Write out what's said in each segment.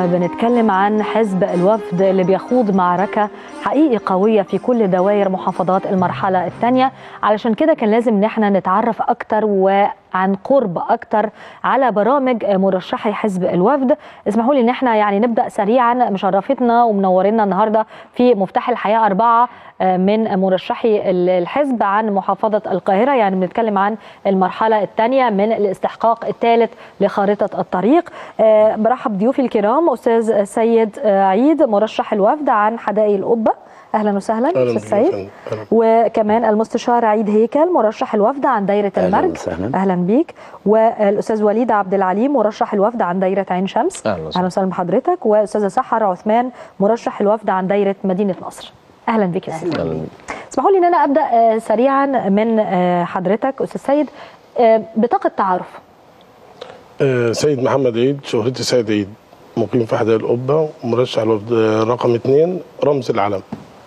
بنتكلم عن حزب الوفد اللي بيخوض معركة حقيقي قوية في كل دوائر محافظات المرحلة الثانية علشان كده كان لازم ان احنا نتعرف اكتر وعن قرب اكتر على برامج مرشحي حزب الوفد اسمحوا لي ان احنا يعني نبدا سريعا مشرفتنا ومنورينا النهارده في مفتاح الحياه اربعه من مرشحي الحزب عن محافظه القاهره يعني بنتكلم عن المرحله الثانيه من الاستحقاق الثالث لخارطه الطريق برحب ضيوفي الكرام استاذ سيد عيد مرشح الوفد عن حدائق القبه اهلا وسهلا استاذ سيد وكمان المستشار عيد هيكل مرشح الوفد عن دايره المرج وسهلا. اهلا بيك والاستاذ وليد عبد العليم مرشح الوفد عن دايره عين شمس أهلا وسهلا. اهلا وسهلا بحضرتك واستاذه سحر عثمان مرشح الوفد عن دايره مدينه نصر اهلا بك يا سيدي أهلا بيك. اسمحوا لي ان انا ابدا آه، سريعا من آه، حضرتك استاذ سيد آه، بطاقه تعارف آه، سيد محمد عيد شهرتي سيد عيد مقيم في حدائق القبة مرشح الوفد آه، رقم اثنين رمز العلم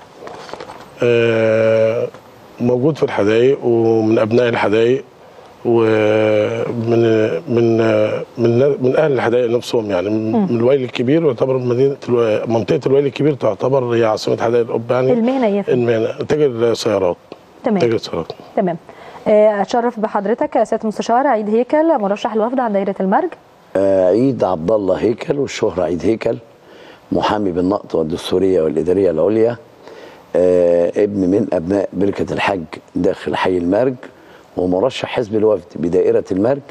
آه، موجود في الحدائق ومن أبناء الحدائق ومن من من من اهل الحدائق نفسهم يعني من من الويل الكبير ويعتبر مدينه الو- منطقه الويل الكبير تعتبر هي عاصمه حدائق القبه يعني المهنه ايه يا فندم؟ المهنه تاجر سيارات تمام تاجر سيارات تمام آه، اتشرف بحضرتك يا سياده المستشار عيد هيكل مرشح الوفد عن دايره المرج آه، عيد عبد الله هيكل والشهرة عيد هيكل محامي بالنقط والدستورية والإدارية العليا آه، ابن من أبناء بركة الحج داخل حي المرج ومرشح حزب الوفد بدائرة المرج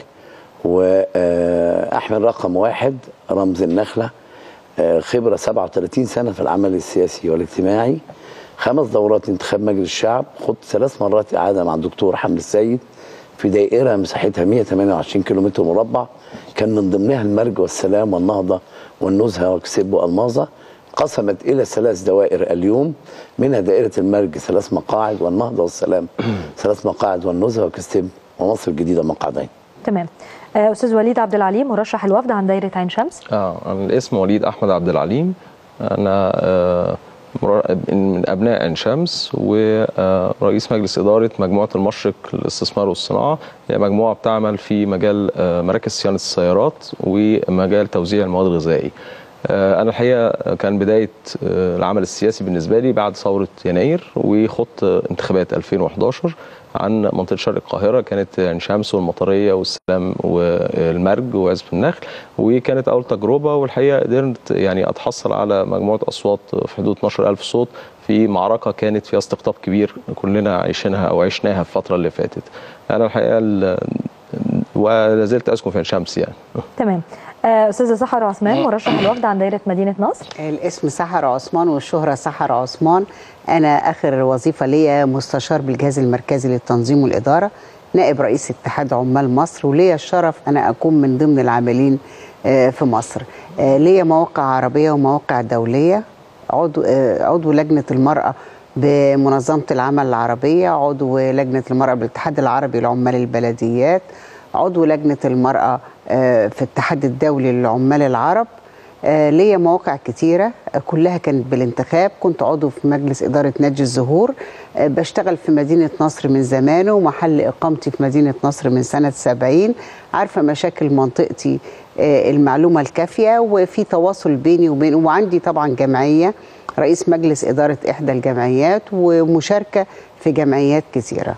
وأحمل رقم واحد رمز النخلة آه، خبرة 37 سنة في العمل السياسي والاجتماعي خمس دورات انتخاب مجلس الشعب خدت ثلاث مرات إعادة مع الدكتور حمد السيد في دائرة مساحتها 128 كيلومتر مربع كان من ضمنها المرج والسلام والنهضة والنزهة وكسب والماظة قسمت إلى ثلاث دوائر اليوم منها دائرة المرج ثلاث مقاعد والنهضة والسلام ثلاث مقاعد والنزهة وكسب ومصر الجديدة مقعدين تمام آه، استاذ وليد عبد العليم مرشح الوفد عن دايره عين شمس اه انا الاسم وليد احمد عبد العليم انا آه، مرا- من ابناء عين شمس ورئيس مجلس اداره مجموعه المشرق للاستثمار والصناعه هي مجموعه بتعمل في مجال آه، مراكز صيانه السيارات ومجال توزيع المواد الغذائي آه، انا الحقيقه كان بدايه آه، العمل السياسي بالنسبه لي بعد ثوره يناير وخضت انتخابات 2011 عن منطقه شرق القاهره كانت عين شمس والمطريه والسلام والمرج وعزب النخل وكانت اول تجربه والحقيقه قدرت يعني اتحصل على مجموعه اصوات في حدود 12000 صوت في معركه كانت فيها استقطاب كبير كلنا عايشينها او عشناها في الفتره اللي فاتت انا الحقيقه ال- ولا زلت اسكن في عين شمس يعني تمام آه، استاذه سحر عثمان مرشح الوفد عن دايره مدينه نصر الاسم سحر عثمان والشهرة سحر عثمان أنا آخر وظيفة ليا مستشار بالجهاز المركزي للتنظيم والإدارة نائب رئيس اتحاد عمال مصر وليا الشرف أنا أكون من ضمن العاملين آه، في مصر آه، ليا مواقع عربية ومواقع دولية عضو آه، عضو لجنة المرأة بمنظمة العمل العربية عضو لجنة المرأة بالاتحاد العربي لعمال البلديات عضو لجنة المرأة آه، في الاتحاد الدولي للعمال العرب آه، ليا مواقع كتيرة آه، كلها كانت بالانتخاب كنت عضو في مجلس إدارة نادي الزهور آه، بشتغل في مدينة نصر من زمان ومحل إقامتي في مدينة نصر من سنة 70 عارفة مشاكل منطقتي آه، المعلومة الكافية وفي تواصل بيني وبين وعندي طبعا جمعية رئيس مجلس إدارة إحدى الجمعيات ومشاركة في جمعيات كثيرة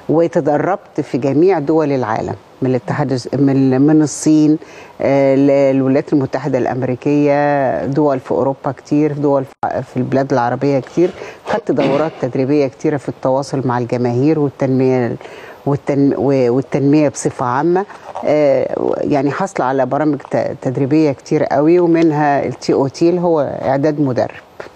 وتدربت في جميع دول العالم من الاتحاد من من الصين آه، للولايات المتحده الامريكيه دول في اوروبا كتير دول في- في البلاد العربيه كتير خدت دورات تدريبيه كتيره في التواصل مع الجماهير والتنميه والتن والتنميه بصفه عامه آه، يعني حصل على برامج ت- تدريبيه كتير قوي ومنها التي او تي اللي هو اعداد مدرب